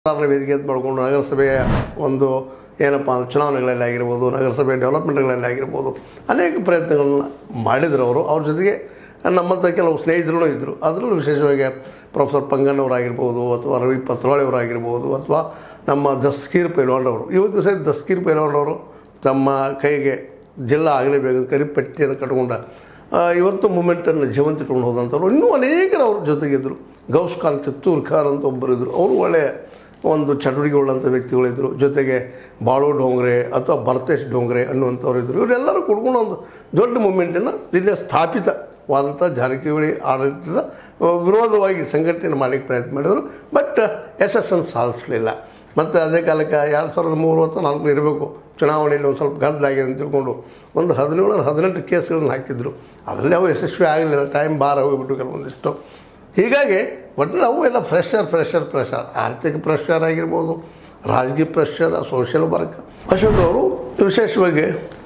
ಸಾಧಾರಣ ವೇದಿಕೆ ಅಂತ ಮಾಡ್ಕೊಂಡು ನಗರಸಭೆಯ ಒಂದು ಏನಪ್ಪ ಅಂದ್ರೆ ಚುನಾವಣೆಗಳಲ್ಲಿ ಆಗಿರ್ಬೋದು ನಗರಸಭೆ ಡೆವಲಪ್ಮೆಂಟ್ಗಳಲ್ಲಿ ಆಗಿರ್ಬೋದು ಅನೇಕ ಪ್ರಯತ್ನಗಳನ್ನ ಮಾಡಿದ್ರು ಅವರು ಅವ್ರ ಜೊತೆಗೆ ನಮ್ಮಂಥ ಕೆಲವು ಸ್ನೇಹಿತರು ಇದ್ದರು ಅದರಲ್ಲೂ ವಿಶೇಷವಾಗಿ ಪ್ರೊಫೆಸರ್ ಪಂಗಣ್ಣವರಾಗಿರ್ಬೋದು ಅಥವಾ ರವಿ ಪತ್ರೊಳೆಯವರಾಗಿರ್ಬೋದು ಅಥವಾ ನಮ್ಮ ದಸ್ಕೀರ್ ಪೈಲ್ವಾನ್ರವರು ಇವತ್ತು ಸಹ ದಸ್ಕೀರ್ ಪೈಲ್ವಾನ್ರವರು ತಮ್ಮ ಕೈಗೆ ಜಿಲ್ಲಾ ಆಗಲೇಬೇಕು ಕರಿಪಟ್ಟಿಯನ್ನು ಕಟ್ಕೊಂಡ ಆ, ಇವತ್ತು ಮೂಮೆಂಟನ್ನು ಜೀವಂತ ಇಟ್ಕೊಂಡು ಹೋದಂಥವ್ರು ಇನ್ನೂ ಅನೇಕರು ಅವ್ರ ಜೊತೆಗಿದ್ದರು ಗೌಸ್ ಖಾನ್ ಕಿತ್ತೂರ್ ಖಾನ್ ಅಂತ ಒಬ್ಬರು ಇದ್ದರು ಅವರು ಒಳ್ಳೆಯ ಒಂದು ಚಟುವಟಿಕೆಗಳಂಥ ವ್ಯಕ್ತಿಗಳಿದ್ದರು ಜೊತೆಗೆ ಬಾಳು ಡೋಂಗ್ರೆ ಅಥವಾ ಭರತೇಶ್ ಡೋಂಗ್ರೆ ಅನ್ನುವಂಥವ್ರು ಇದ್ದರು ಇವರೆಲ್ಲರೂ ಕುಡ್ಕೊಂಡು ಒಂದು ದೊಡ್ಡ ಮೂಮೆಂಟನ್ನು ಇಲ್ಲೇ ಸ್ಥಾಪಿತವಾದಂಥ ಜಾರಕಿಹೊಳಿ ಆಡಳಿತದ ವಿರೋಧವಾಗಿ ಸಂಘಟನೆ ಮಾಡಲಿಕ್ಕೆ ಪ್ರಯತ್ನ ಮಾಡಿದರು ಬಟ್ ಯಶಸ್ಸನ್ನು ಸಾಧಿಸಲಿಲ್ಲ ಮತ್ತು ಅದೇ ಕಾಲಕ್ಕೆ ಎರಡು ಸಾವಿರದ ಮೂರು ಅಥವಾ ನಾಲ್ಕು ಇರಬೇಕು ಚುನಾವಣೆಯಲ್ಲಿ ಒಂದು ಸ್ವಲ್ಪ ಗದ್ದಲಾಗಿದೆ ಅಂತ ತಿಳ್ಕೊಂಡು ಒಂದು ಹದಿನೇಳು ಹದಿನೆಂಟು ಕೇಸ್ಗಳನ್ನು ಹಾಕಿದ್ರು ಅದರಲ್ಲಿ ಅವು ಯಶಸ್ವಿ ಆಗಲಿಲ್ಲ ಟೈಮ್ ಬಾರ ಹೋಗಿಬಿಟ್ಟು ಕೆಲವೊಂದಿಷ್ಟು ಹೀಗಾಗಿ ಒಟ್ಟು ಅವು ಎಲ್ಲ ಫ್ರೆಶರ್ ಫ್ರೆಶರ್ ಪ್ರೆಷರ್ ಆರ್ಥಿಕ ಪ್ರೆಷರ್ ಆಗಿರ್ಬೋದು ರಾಜಕೀಯ ಪ್ರೆಷರ್ ಸೋಷಿಯಲ್ ವರ್ಕ್ ಅಶೋಕ್ ಅವರು ವಿಶೇಷವಾಗಿ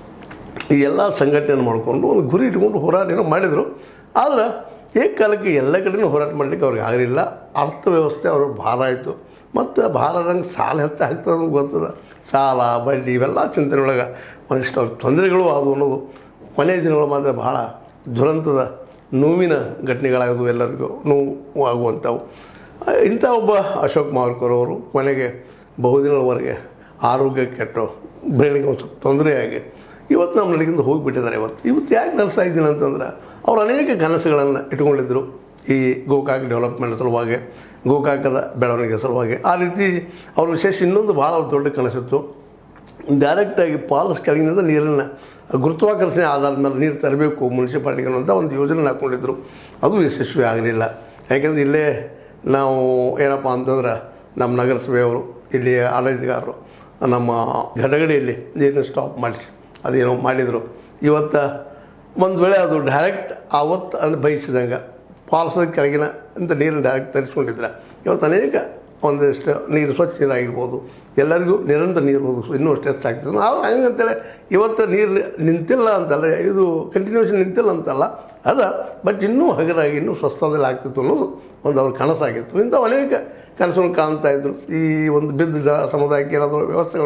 ಈ ಎಲ್ಲ ಸಂಘಟನೆ ಮಾಡಿಕೊಂಡು ಒಂದು ಗುರಿ ಇಟ್ಕೊಂಡು ಹೋರಾಟ ಮಾಡಿದರು ಆದ್ರೆ ಏಕಕಾಲಕ್ಕೆ ಎಲ್ಲ ಕಡೆನೂ ಹೋರಾಟ ಮಾಡಲಿಕ್ಕೆ ಅವ್ರಿಗೆ ಆಗಲಿಲ್ಲ ಅರ್ಥವ್ಯವಸ್ಥೆ ಅವ್ರಿಗೆ ಭಾರ ಆಯಿತು ಮತ್ತು ಭಾರದಂಗೆ ಸಾಲ ಹೆಚ್ಚು ಆಗ್ತದೆ ಅಂತ ಗೊತ್ತದ ಸಾಲ ಬಡ್ಡಿ ಇವೆಲ್ಲ ಚಿಂತನೆ ಒಳಗೆ ಒಂದಿಷ್ಟು ಅವ್ರ ತೊಂದರೆಗಳು ಆದವು ಅನ್ನೋದು ಕೊನೆಯ ದಿನಗಳು ಮಾತ್ರ ಬಹಳ ದುರಂತದ ನೋವಿನ ಘಟನೆಗಳಾದವು ಎಲ್ಲರಿಗೂ ನೋವು ಆಗುವಂಥವು ಆ, ಇಂಥ ಒಬ್ಬ ಅಶೋಕ್ ಮಾವರ್ಕರ್ ಅವರು ಕೊನೆಗೆ ಬಹುದಿನಗಳವರೆಗೆ ಆರೋಗ್ಯ ಕೆಟ್ಟು ಬೆಳಗ್ಗೆ ಒಂದು ಸ್ವಲ್ಪ ತೊಂದರೆಯಾಗಿ ಇವತ್ತು ನಮ್ಮ ನಡಿಗಿಂದ ಹೋಗಿಬಿಟ್ಟಿದ್ದಾರೆ ಇವತ್ತು ಇವತ್ತು ಯಾಕೆ ನಡೆಸ್ತಾ ಇದ್ದೀನಿ ಅಂತಂದ್ರೆ ಅವ್ರು ಅನೇಕ ಕನಸುಗಳನ್ನು ಇಟ್ಕೊಂಡಿದ್ದರು ಈ ಗೋಕಾಕ್ ಡೆವಲಪ್ಮೆಂಟ್ ಸಲುವಾಗಿ ಗೋಕಾಕದ ಬೆಳವಣಿಗೆ ಸಲುವಾಗಿ ಆ ರೀತಿ ಅವ್ರ ವಿಶೇಷ ಇನ್ನೊಂದು ಭಾಳ ದೊಡ್ಡ ಕನಸಿತ್ತು ಡೈರೆಕ್ಟಾಗಿ ಪಾಲಸ್ ಕೆಳಗಿನಿಂದ ನೀರನ್ನು ಗುರುತ್ವಾಕರ್ಷಣೆ ಆಧಾರದ ಮೇಲೆ ನೀರು ತರಬೇಕು ಮುನ್ಸಿಪಾಲ್ಟಿಗೆ ಅನ್ನೋಂಥ ಒಂದು ಯೋಜನೆ ಹಾಕ್ಕೊಂಡಿದ್ರು ಅದು ಯಶಸ್ವಿ ಆಗಲಿಲ್ಲ ಯಾಕೆಂದರೆ ಇಲ್ಲೇ ನಾವು ಏನಪ್ಪ ಅಂತಂದ್ರೆ ನಮ್ಮ ನಗರಸಭೆಯವರು ಇಲ್ಲಿ ಆಡಳಿತಗಾರರು ನಮ್ಮ ಘಟಗಡಿಯಲ್ಲಿ ನೀರನ್ನ ಸ್ಟಾಪ್ ಮಾಡಿಸಿ ಅದೇನೋ ಮಾಡಿದರು ಇವತ್ತು ಒಂದು ವೇಳೆ ಅದು ಡೈರೆಕ್ಟ್ ಆವತ್ತು ಅಲ್ಲಿ ಬಯಸಿದಂಗೆ ಪಾಲ್ಸದ ಕೆಳಗಿನ ಅಂತ ನೀರನ್ನು ಡೈರೆಕ್ಟ್ ತರಿಸ್ಕೊಂಡಿದ್ರೆ ಇವತ್ತು ಅನೇಕ ಒಂದಿಷ್ಟು ನೀರು ಸ್ವಚ್ಛ ನೀರಾಗಿರ್ಬೋದು ಎಲ್ಲರಿಗೂ ನಿರಂತರ ನೀರು ಹೋಗೋದು ಇನ್ನೂ ಅಷ್ಟು ಹೆಚ್ಚಾಗ್ತದೆ ಆದ್ರೆ ಹಂಗಂತೇಳಿ ಇವತ್ತು ನೀರು ನಿಂತಿಲ್ಲ ಅಂತಲ್ಲ ಇದು ಕಂಟಿನ್ಯೂಷನ್ ನಿಂತಿಲ್ಲ ಅಂತಲ್ಲ ಅದ ಬಟ್ ಇನ್ನೂ ಹಗರಾಗಿ ಇನ್ನೂ ಸ್ವಸ್ಥದಲ್ಲಿ ಆಗ್ತಿತ್ತು ಅನ್ನೋದು ಒಂದು ಅವ್ರ ಕನಸಾಗಿತ್ತು ಇಂಥ ಅನೇಕ ಕನಸುಗಳನ್ನು ಕಾಣ್ತಾ ಇದ್ರು ಈ ಒಂದು ಬಿದ್ದ ಜನ ಸಮುದಾಯಕ್ಕೆ ಏನಾದರೂ ವ್ಯವಸ್ಥೆಗಳು